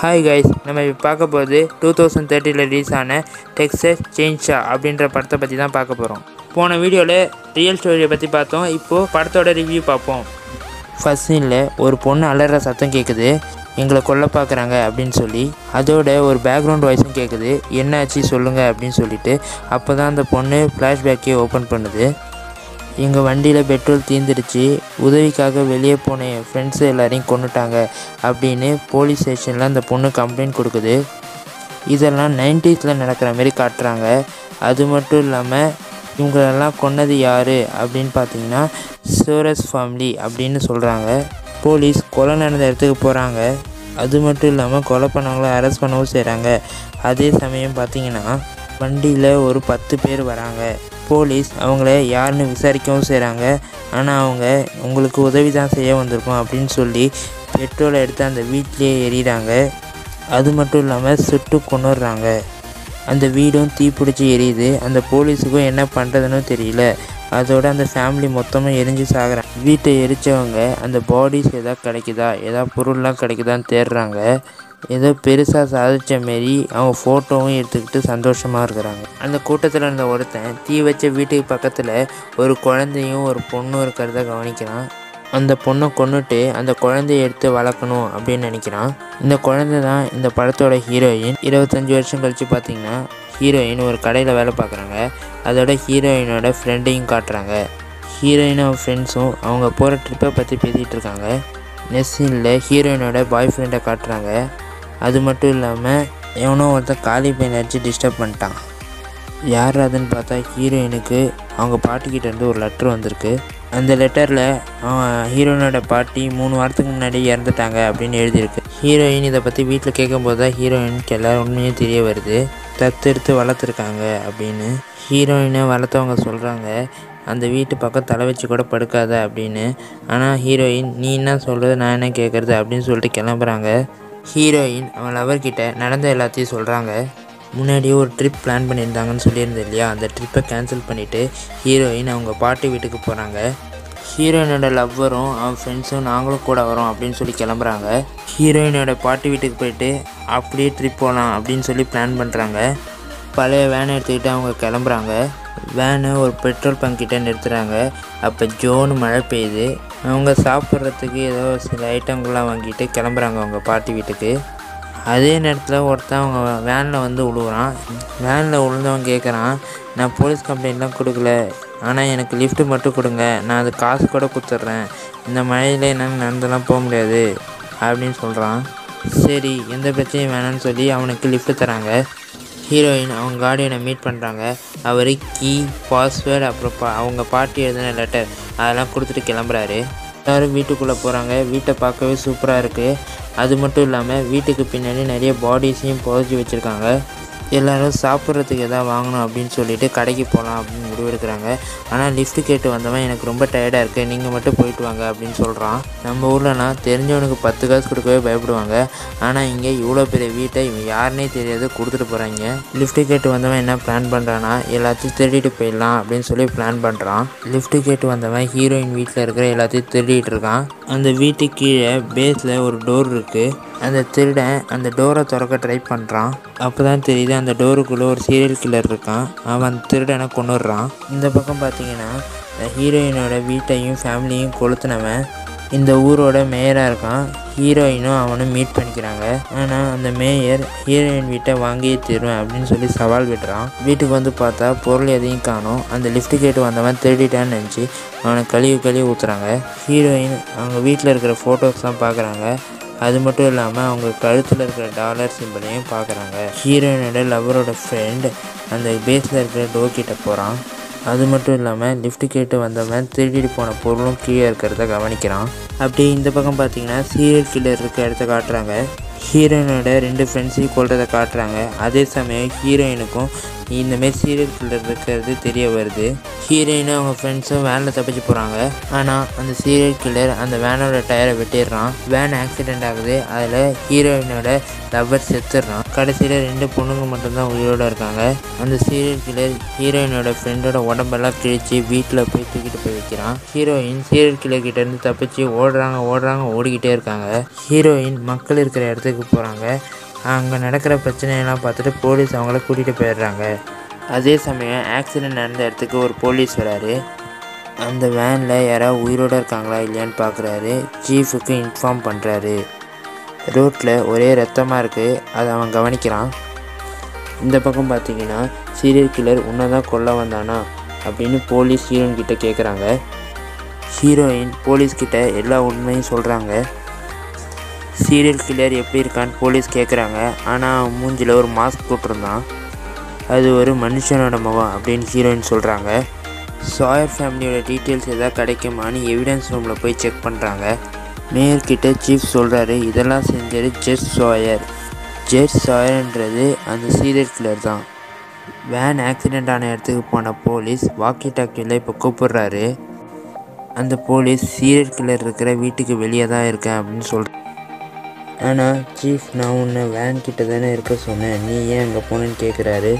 hi guys நம்ம இப்போ பார்க்க போகிறது டூ தௌசண்ட் தேர்ட்டியில் ரிலீஸ் ஆன டெக்ஸஸ் சேஞ்ச்சா அப்படின்ற படத்தை பற்றி தான் பார்க்க போகிறோம் போன வீடியோவில் ரியல் ஸ்டோரியை பற்றி பார்த்தோம் இப்போது படத்தோட ரிவ்யூ பார்ப்போம் ஃபர்ஸ்ட் சீனில் ஒரு பொண்ணு அலற சத்தம் கேட்குது எங்களை கொல்ல பார்க்குறாங்க அப்படின்னு சொல்லி அதோட ஒரு பேக்ரவுண்ட் வாய்ஸும் கேட்குது என்னாச்சு சொல்லுங்கள் அப்படின்னு சொல்லிட்டு அப்போ தான் அந்த பொண்ணு ஃப்ளாஷ்பேக்கே ஓப்பன் பண்ணுது எங்கள் வண்டியில் பெட்ரோல் தீர்ந்துடுச்சு உதவிக்காக வெளியே போன என் ஃப்ரெண்ட்ஸு எல்லாரையும் கொண்டுட்டாங்க அப்படின்னு போலீஸ் ஸ்டேஷனில் அந்த பொண்ணு கம்ப்ளைண்ட் கொடுக்குது இதெல்லாம் நைன்டிஸில் நடக்கிற மாதிரி காட்டுறாங்க அது மட்டும் இல்லாமல் இவங்களெல்லாம் கொன்னது யார் அப்படின்னு பார்த்தீங்கன்னா சோரஸ் ஃபேமிலி அப்படின்னு சொல்கிறாங்க போலீஸ் கொலை நடந்த இடத்துக்கு போகிறாங்க அது மட்டும் இல்லாமல் கொலை பண்ணவங்கள அரெஸ்ட் பண்ணவும் செய்கிறாங்க அதே சமயம் பார்த்தீங்கன்னா வண்டியில் ஒரு பத்து பேர் வராங்க போலீஸ் அவங்கள யாருன்னு விசாரிக்கவும் செய்கிறாங்க ஆனால் அவங்க உங்களுக்கு உதவி தான் செய்ய வந்திருக்கோம் அப்படின்னு சொல்லி பெட்ரோலை எடுத்து அந்த வீட்டிலேயே எறிகிறாங்க அது மட்டும் இல்லாமல் சுட்டு கொண்டுடுறாங்க அந்த வீடும் தீப்பிடிச்சி எரியுது அந்த போலீஸுக்கும் என்ன பண்ணுறதுன்னு தெரியல அதோட அந்த ஃபேமிலி மொத்தமாக எரிஞ்சு சாகுறாங்க வீட்டை எரித்தவங்க அந்த பாடிஸ் எதாவது கிடைக்குதா ஏதாவது பொருள்லாம் கிடைக்குதான்னு தேடுறாங்க ஏதோ பெருசாக சாதிச்ச மாரி அவங்க ஃபோட்டோவும் எடுத்துக்கிட்டு சந்தோஷமாக இருக்கிறாங்க அந்த கூட்டத்தில் இருந்த ஒருத்தன் தீ வச்ச வீட்டுக்கு பக்கத்தில் ஒரு குழந்தையும் ஒரு பொண்ணும் இருக்கிறத கவனிக்கிறான் அந்த பொண்ணை கொன்னுட்டு அந்த குழந்தைய எடுத்து வளர்க்கணும் அப்படின்னு நினைக்கிறான் இந்த குழந்தை தான் இந்த படத்தோட ஹீரோயின் இருபத்தஞ்சி வருஷம் கழித்து பார்த்தீங்கன்னா ஹீரோயின் ஒரு கடையில் வேலை பார்க்குறாங்க அதோட ஹீரோயினோட ஃப்ரெண்டையும் காட்டுறாங்க ஹீரோயினும் அவன் ஃப்ரெண்ட்ஸும் அவங்க போகிற ட்ரிப்பை பற்றி பேசிகிட்டு இருக்காங்க நெக்ஸ்ட் சீனில் ஹீரோயினோட பாய் ஃப்ரெண்டை காட்டுறாங்க அது மட்டும் இல்லாமல் எவனோ ஒருத்தன் காலி பையன் அடித்து டிஸ்டர்ப் பண்ணிட்டான் யார் அதுன்னு பார்த்தா ஹீரோயினுக்கு அவங்க பாட்டிக்கிட்ட இருந்து ஒரு லெட்டர் வந்திருக்கு அந்த லெட்டரில் அவன் ஹீரோயினோட பாட்டி மூணு வாரத்துக்கு முன்னாடி இறந்துட்டாங்க அப்படின்னு எழுதியிருக்கு ஹீரோயின் இதை பற்றி வீட்டில் கேட்கும்போது தான் ஹீரோயினுக்கு எல்லாரும் உண்மையும் தெரிய வருது தத்தெடுத்து வளர்த்துருக்காங்க அப்படின்னு ஹீரோயினை வளர்த்தவங்க சொல்கிறாங்க அந்த வீட்டு பக்கம் தலை வச்சு கூட படுக்காத அப்படின்னு ஆனால் ஹீரோயின் நீ என்ன சொல்கிறது நான் என்ன கேட்குறது அப்படின்னு சொல்லிட்டு கிளம்புறாங்க ஹீரோயின் அவன் லவர்கிட்ட நடந்த எல்லாத்தையும் சொல்கிறாங்க முன்னாடியே ஒரு ட்ரிப் பிளான் பண்ணியிருந்தாங்கன்னு சொல்லியிருந்தேன் இல்லையா அந்த ட்ரிப்பை கேன்சல் பண்ணிவிட்டு ஹீரோயின் அவங்க பாட்டி வீட்டுக்கு போகிறாங்க ஹீரோயினோட லவ்வரும் அவன் ஃப்ரெண்ட்ஸும் நாங்களும் கூட வரோம் அப்படின்னு சொல்லி கிளம்புறாங்க ஹீரோயினோட பாட்டி வீட்டுக்கு போயிட்டு அப்படியே ட்ரிப் போகலாம் அப்படின்னு சொல்லி பிளான் பண்ணுறாங்க பழைய வேனை எடுத்துக்கிட்டு அவங்க கிளம்புறாங்க வேனை ஒரு பெட்ரோல் பங்க் கிட்ட நிறுத்துகிறாங்க அப்போ ஜோனு மழை பெய்யுது அவங்க சாப்பிட்றதுக்கு ஏதோ சில ஐட்டங்கள்லாம் வாங்கிட்டு கிளம்புறாங்க அவங்க பாட்டி வீட்டுக்கு அதே நேரத்தில் ஒருத்தன் அவங்க வேனில் வந்து விழுவுறான் வேனில் விழுந்தவன் கேட்குறான் நான் போலீஸ் கம்ப்ளைண்ட்லாம் கொடுக்கல ஆனால் எனக்கு லிஃப்ட்டு மட்டும் கொடுங்க நான் அது காசு கூட கொடுத்துட்றேன் இந்த மழையில் என்னால் நடந்துலாம் போக முடியாது அப்படின்னு சொல்கிறான் சரி எந்த பிரச்சனையும் வேணாம்னு சொல்லி அவனுக்கு லிஃப்ட்டு தராங்க ஹீரோயின் அவங்க கார்டியனை மீட் பண்ணுறாங்க அவர் கீ பாஸ்வேர்டு அப்புறம் பா அவங்க பாட்டி எழுதின லெட்டர் அதெல்லாம் கொடுத்துட்டு கிளம்புறாரு எல்லோரும் வீட்டுக்குள்ளே போகிறாங்க வீட்டை பார்க்கவே சூப்பராக இருக்குது அது மட்டும் இல்லாமல் வீட்டுக்கு பின்னாடி நிறைய பாடிஸையும் புதைச்சி வச்சுருக்காங்க எல்லோரும் சாப்பிட்றதுக்கு எதாவது வாங்கணும் அப்படின்னு சொல்லிட்டு கடைக்கு போகலாம் அப்படின்னு முடிவெடுக்கிறாங்க ஆனால் லிஃப்ட் கேட்டு வந்தவன் எனக்கு ரொம்ப டயர்டாக இருக்குது நீங்கள் மட்டும் போயிட்டு வாங்க அப்படின்னு சொல்கிறான் நம்ம ஊர்லலாம் தெரிஞ்சவனுக்கு பத்து காசு கொடுக்கவே பயப்படுவாங்க ஆனால் இங்கே இவ்வளோ பெரிய வீட்டை இவன் யாருனே தெரியாது கொடுத்துட்டு போகிறாங்க லிஃப்ட் கேட்டு வந்தவன் என்ன பிளான் பண்ணுறான்னா எல்லாத்தையும் திருடிட்டு போயிடலாம் அப்படின்னு சொல்லி பிளான் பண்ணுறான் லிஃப்ட் கேட்டு வந்தவன் ஹீரோயின் வீட்டில் இருக்கிற எல்லாத்தையும் திருடிட்டு இருக்கான் அந்த வீட்டுக்கு கீழே பேஸில் ஒரு டோர் இருக்குது அந்த திருடன் அந்த டோரை திறக்க ட்ரை பண்ணுறான் அப்போ தான் தெரியுது அந்த டோருக்குள்ளே ஒரு சீரியல் கில்லர் இருக்கான் அவன் அந்த திருடனை கொண்டுடுறான் இந்த பக்கம் பார்த்தீங்கன்னா ஹீரோயினோட வீட்டையும் ஃபேமிலியும் கொளுத்துனவன் இந்த ஊரோட மேயராக இருக்கான் ஹீரோயினும் அவனும் மீட் பண்ணிக்கிறாங்க ஆனால் அந்த மேயர் ஹீரோயின் வீட்டை வாங்கியே தருவேன் அப்படின்னு சொல்லி சவால் விடுறான் வீட்டுக்கு வந்து பார்த்தா பொருள் எதையும் காணும் அந்த லிஃப்ட் கேட்டு வந்தவன் திருடிட்டான்னு நினச்சி அவனை கழுவி கழுவி ஊற்றுறாங்க ஹீரோயின் அவங்க வீட்டில் இருக்கிற ஃபோட்டோஸ்லாம் பார்க்குறாங்க அது மட்டும் இல்லாமல் அவங்க கழுத்தில் இருக்கிற டாலர் சிம்பிளையும் பார்க்குறாங்க ஹீரோயினோட லவரோட ஃப்ரெண்ட் அந்த பேஸில் இருக்கிற டோர் கிட்ட போகிறான் அது மட்டும் இல்லாமல் லிஃப்ட் கேட்டு வந்தவன் திருடிட்டு போன பொருளும் கீழே இருக்கிறத கவனிக்கிறான் அப்படியே இந்த பக்கம் பார்த்தீங்கன்னா சீரியல் கில்லர் இருக்க இடத்த காட்டுறாங்க ஹீரோயினோட ரெண்டு ஃப்ரெண்ட்ஸையும் கொள்றதை காட்டுறாங்க அதே சமயம் ஹீரோயினுக்கும் இந்தமாரி சீரியல் கில்லர் இருக்கிறது தெரிய வருது ஹீரோயினும் அவங்க ஃப்ரெண்ட்ஸும் வேனில் தப்பிச்சு போகிறாங்க ஆனால் அந்த சீரியல் கில்லர் அந்த வேனோட டயரை வெட்டிடுறான் வேன் ஆக்சிடென்ட் ஆகுது அதில் ஹீரோயினோட லவ்வர் செத்துடுறான் கடைசியில் ரெண்டு பொண்ணுங்க மட்டும்தான் உயிரோடு இருக்காங்க அந்த சீரியல் கில்லர் ஹீரோயினோட ஃப்ரெண்டோட உடம்பெல்லாம் கிழிச்சு வீட்டில் போய் தூக்கிட்டு போய் வைக்கிறான் ஹீரோயின் சீரியல் கில்லர் கிட்ட இருந்து தப்பிச்சு ஓடுறாங்க ஓடுறாங்க ஓடிக்கிட்டே இருக்காங்க ஹீரோயின் மக்கள் இருக்கிற இடத்துக்கு போகிறாங்க அங்கே நடக்கிற பிரச்சனையெல்லாம் பார்த்துட்டு போலீஸ் அவங்கள கூட்டிகிட்டு போயிடுறாங்க அதே சமயம் ஆக்சிடென்ட் நடந்த இடத்துக்கு ஒரு போலீஸ் வராரு அந்த வேனில் யாராவது உயிரோடு இருக்காங்களா இல்லையான்னு பார்க்குறாரு சீஃபுக்கு இன்ஃபார்ம் பண்ணுறாரு ரோட்டில் ஒரே ரத்தமாக இருக்குது அதை அவன் கவனிக்கிறான் இந்த பக்கம் பார்த்தீங்கன்னா சீரியல் கில்லர் உன்னை தான் கொல்ல வந்தானா அப்படின்னு போலீஸ் ஹீரோயின் கிட்ட கேட்குறாங்க ஹீரோயின் போலீஸ்கிட்ட எல்லா உண்மையும் சொல்கிறாங்க சீரியல் கில்லர் எப்படி இருக்கான்னு போலீஸ் கேட்குறாங்க ஆனால் அவன் மூஞ்சில் ஒரு மாஸ்க் போட்டிருந்தான் அது ஒரு மனுஷனோட முகம் அப்படின்னு ஹீரோயின் சொல்கிறாங்க சாயர் ஃபேமிலியோட டீட்டெயில்ஸ் எதாவது கிடைக்குமான்னு எவிடன்ஸ் ரூமில் போய் செக் பண்ணுறாங்க மேயர்கிட்ட சீஃப் சொல்கிறாரு இதெல்லாம் செஞ்சது ஜெட் சாயர் ஜெட் சாயர்ன்றது அந்த சீரியல் கில்லர் தான் வேன் ஆக்சிடெண்ட் ஆன இடத்துக்கு போன போலீஸ் வாக்கி டாக்கியில் இப்போ கூப்பிடுறாரு அந்த போலீஸ் சீரியல் கில்லர் இருக்கிற வீட்டுக்கு வெளியே தான் இருக்கேன் அப்படின்னு சொல்கிறார் ஆனால் சீஃப் நான் உன்னை வேன் கிட்ட தானே இருக்க சொன்னேன் நீ ஏன் அங்கே போனேன்னு கேட்குறாரு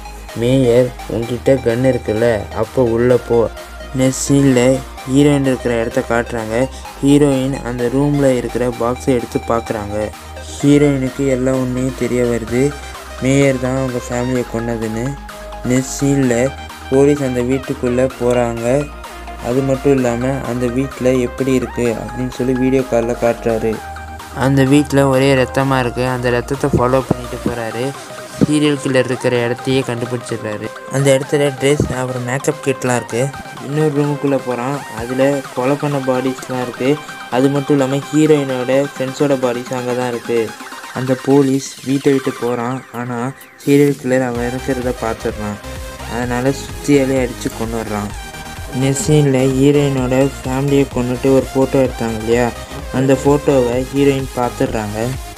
மேயர் உன்கிட்ட கன் இருக்குல்ல அப்போ உள்ளே போ நெக்ஸ்ட் சீனில் ஹீரோயின் இருக்கிற இடத்த காட்டுறாங்க ஹீரோயின் அந்த ரூமில் இருக்கிற பாக்ஸை எடுத்து பார்க்குறாங்க ஹீரோயினுக்கு எல்லா உண்மையும் தெரிய வருது மேயர் தான் அவங்க ஃபேமிலியை கொன்னதுன்னு நெக்ஸ்ட் சீனில் போலீஸ் அந்த வீட்டுக்குள்ளே போகிறாங்க அது மட்டும் இல்லாமல் அந்த வீட்டில் எப்படி இருக்குது அப்படின்னு சொல்லி வீடியோ காலில் காட்டுறாரு அந்த வீட்டில் ஒரே ரத்தமாக இருக்குது அந்த ரத்தத்தை ஃபாலோ பண்ணிட்டு போகிறாரு சீரியல் கில்லர் இருக்கிற இடத்தையே கண்டுபிடிச்சிடுறாரு அந்த இடத்துல ட்ரெஸ் அப்புறம் மேக்கப் கிட்லாம் இருக்குது இன்னொரு ரூமுக்குள்ளே போகிறான் அதில் கொலை பண்ண பாடிஸ்லாம் இருக்குது அது மட்டும் இல்லாமல் ஹீரோயினோட ஃப்ரெண்ட்ஸோட பாடிஸ் அங்கே தான் இருக்குது அந்த போலீஸ் வீட்டை விட்டு போகிறான் ஆனால் சீரியல் கில்லர் அவன் இருக்கிறத பார்த்துடுறான் அதனால் சுற்றியாலே அடித்து கொண்டு வர்றான் நெஸ்ஸீனில் ஹீரோயினோட ஃபேமிலியை கொண்டுட்டு ஒரு ஃபோட்டோ எடுத்தாங்க இல்லையா அந்த ஃபோட்டோவை ஹீரோயின் பார்த்துடுறாங்க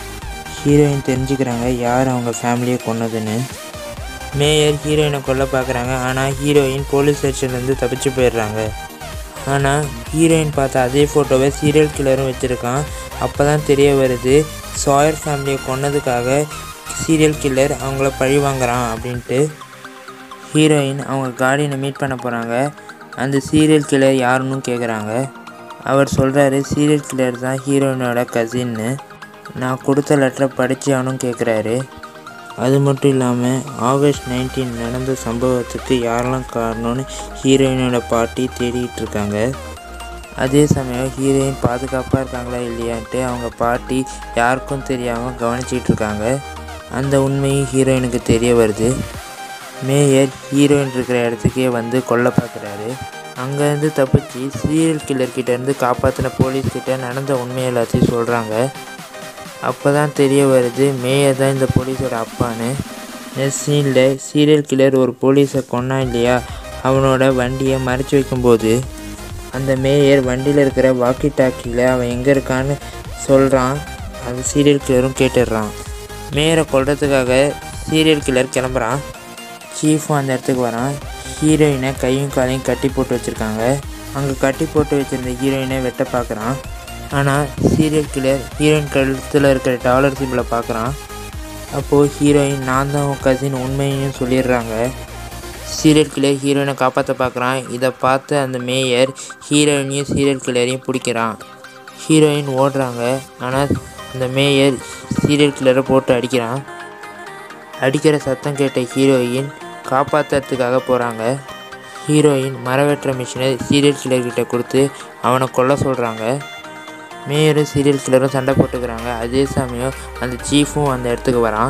ஹீரோயின் தெரிஞ்சுக்கிறாங்க யார் அவங்க ஃபேமிலியை கொன்னதுன்னு மேயர் ஹீரோயினை கொல்ல பார்க்குறாங்க ஆனால் ஹீரோயின் போலீஸ் ஸ்டேஷன்லேருந்து தப்பிச்சு போயிடுறாங்க ஆனால் ஹீரோயின் பார்த்த அதே ஃபோட்டோவை சீரியல் கில்லரும் வச்சுருக்கான் அப்போ தான் தெரிய வருது சாயர் ஃபேமிலியை கொன்னதுக்காக சீரியல் கில்லர் அவங்கள பழி வாங்குறான் அப்படின்ட்டு ஹீரோயின் அவங்க கார்டியனை மீட் பண்ண போகிறாங்க அந்த சீரியல் கில்லர் யாருன்னு கேட்குறாங்க அவர் சொல்கிறாரு சீரியல் கில்லர் தான் ஹீரோயினோட கசின்னு நான் கொடுத்த லெட்டரை படித்து அவனும் கேட்குறாரு அது மட்டும் இல்லாமல் ஆகஸ்ட் நைன்டீன் நடந்த சம்பவத்துக்கு யாரெல்லாம் காரணம்னு ஹீரோயினோட பாட்டி தேடிட்டு இருக்காங்க அதே சமயம் ஹீரோயின் பாதுகாப்பாக இருக்காங்களா இல்லையான்ட்டு அவங்க பாட்டி யாருக்கும் தெரியாமல் கவனிச்சிட்டு இருக்காங்க அந்த உண்மையும் ஹீரோயினுக்கு தெரிய வருது மேயர் ஹீரோயின் இருக்கிற இடத்துக்கே வந்து கொல்ல பார்க்குறாரு அங்கேருந்து தப்பிச்சு சீரியல் கில்லர் இருந்து காப்பாற்றின போலீஸ்கிட்ட நடந்த உண்மை எல்லாத்தையும் சொல்கிறாங்க அப்போ தான் தெரிய வருது மேயர் தான் இந்த போலீஸோட அப்பான்னு நெக்ஸ்ட் சீனில் சீரியல் கில்லர் ஒரு போலீஸை கொன்னான் இல்லையா அவனோட வண்டியை மறைச்சி வைக்கும்போது அந்த மேயர் வண்டியில் இருக்கிற வாக்கி டாக்கியில் அவன் எங்கே இருக்கான்னு சொல்கிறான் அந்த சீரியல் கில்லரும் கேட்டுடுறான் மேயரை கொல்றதுக்காக சீரியல் கில்லர் கிளம்புறான் சீஃபும் அந்த இடத்துக்கு வரான் ஹீரோயினை கையும் காலையும் கட்டி போட்டு வச்சுருக்காங்க அங்கே கட்டி போட்டு வச்சுருந்த ஹீரோயினை வெட்ட பார்க்குறான் ஆனால் சீரியல் கில்லர் ஹீரோயின் கழுத்தில் இருக்கிற டாலர் சிம்பிளை பார்க்குறான் அப்போது ஹீரோயின் நான் தான் உன் கசின் உண்மையும் சொல்லிடுறாங்க சீரியல் கில்லர் ஹீரோயினை காப்பாற்ற பார்க்குறான் இதை பார்த்து அந்த மேயர் ஹீரோயினையும் சீரியல் கில்லரையும் பிடிக்கிறான் ஹீரோயின் ஓடுறாங்க ஆனால் அந்த மேயர் சீரியல் கில்லரை போட்டு அடிக்கிறான் அடிக்கிற சத்தம் கேட்ட ஹீரோயின் காப்பாற்றுறதுக்காக போகிறாங்க ஹீரோயின் மரவெட்டுற மிஷினை சீரியல் கில்லர்கிட்ட கொடுத்து அவனை கொல்ல சொல்கிறாங்க மேயரும் சீரியல் கில்லரும் சண்டை போட்டுக்கிறாங்க அதே சமயம் அந்த சீஃபும் அந்த இடத்துக்கு வரான்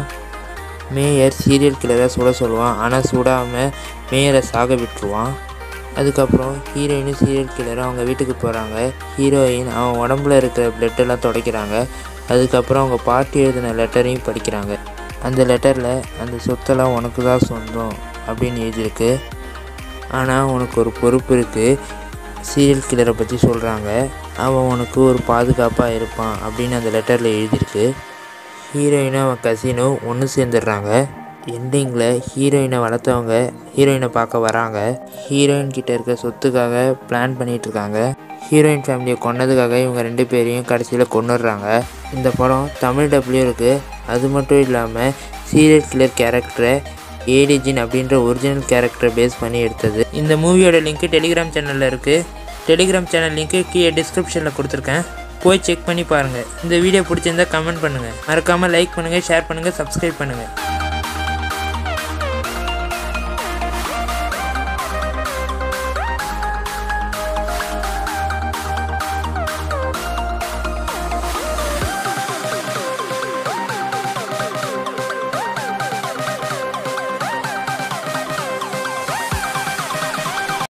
மேயர் சீரியல் கில்லரை சுட சொல்லுவான் ஆனால் சுடாமல் மேயரை சாக விட்டுருவான் அதுக்கப்புறம் ஹீரோயினும் சீரியல் கில்லரும் அவங்க வீட்டுக்கு போகிறாங்க ஹீரோயின் அவன் உடம்புல இருக்கிற பிளட்டெல்லாம் துடைக்கிறாங்க அதுக்கப்புறம் அவங்க பாட்டி எழுதின லெட்டரையும் படிக்கிறாங்க அந்த லெட்டரில் அந்த சொத்தெல்லாம் உனக்கு தான் சொந்தம் அப்படின்னு எழுதியிருக்கு ஆனால் உனக்கு ஒரு பொறுப்பு இருக்குது சீரியல் கில்லரை பற்றி சொல்கிறாங்க அவன் உனக்கு ஒரு பாதுகாப்பாக இருப்பான் அப்படின்னு அந்த லெட்டரில் எழுதியிருக்கு ஹீரோயினும் அவன் கசினும் ஒன்று சேர்ந்துடுறாங்க எண்டிங்கில் ஹீரோயினை வளர்த்தவங்க ஹீரோயினை பார்க்க வராங்க ஹீரோயின் கிட்ட இருக்க சொத்துக்காக பிளான் பண்ணிட்டு இருக்காங்க ஹீரோயின் ஃபேமிலியை கொன்னதுக்காக இவங்க ரெண்டு பேரையும் கடைசியில் கொன்னுடுறாங்க இந்த படம் தமிழ் டப்லேயும் இருக்குது அது மட்டும் இல்லாமல் சீரியல் கில்லர் கேரக்டரை ஏடிஜின் அப்படின்ற ஒரிஜினல் கேரக்டரை பேஸ் பண்ணி எடுத்தது இந்த மூவியோட லிங்க்கு டெலிகிராம் சேனலில் இருக்குது டெலிகிராம் சேனல் லிங்க்கு கீழே டிஸ்கிரிப்ஷனில் கொடுத்துருக்கேன் போய் செக் பண்ணி பாருங்கள் இந்த வீடியோ பிடிச்சிருந்தா கமெண்ட் பண்ணுங்கள் மறக்காமல் லைக் பண்ணுங்கள் ஷேர் பண்ணுங்கள் சப்ஸ்கிரைப் பண்ணுங்கள்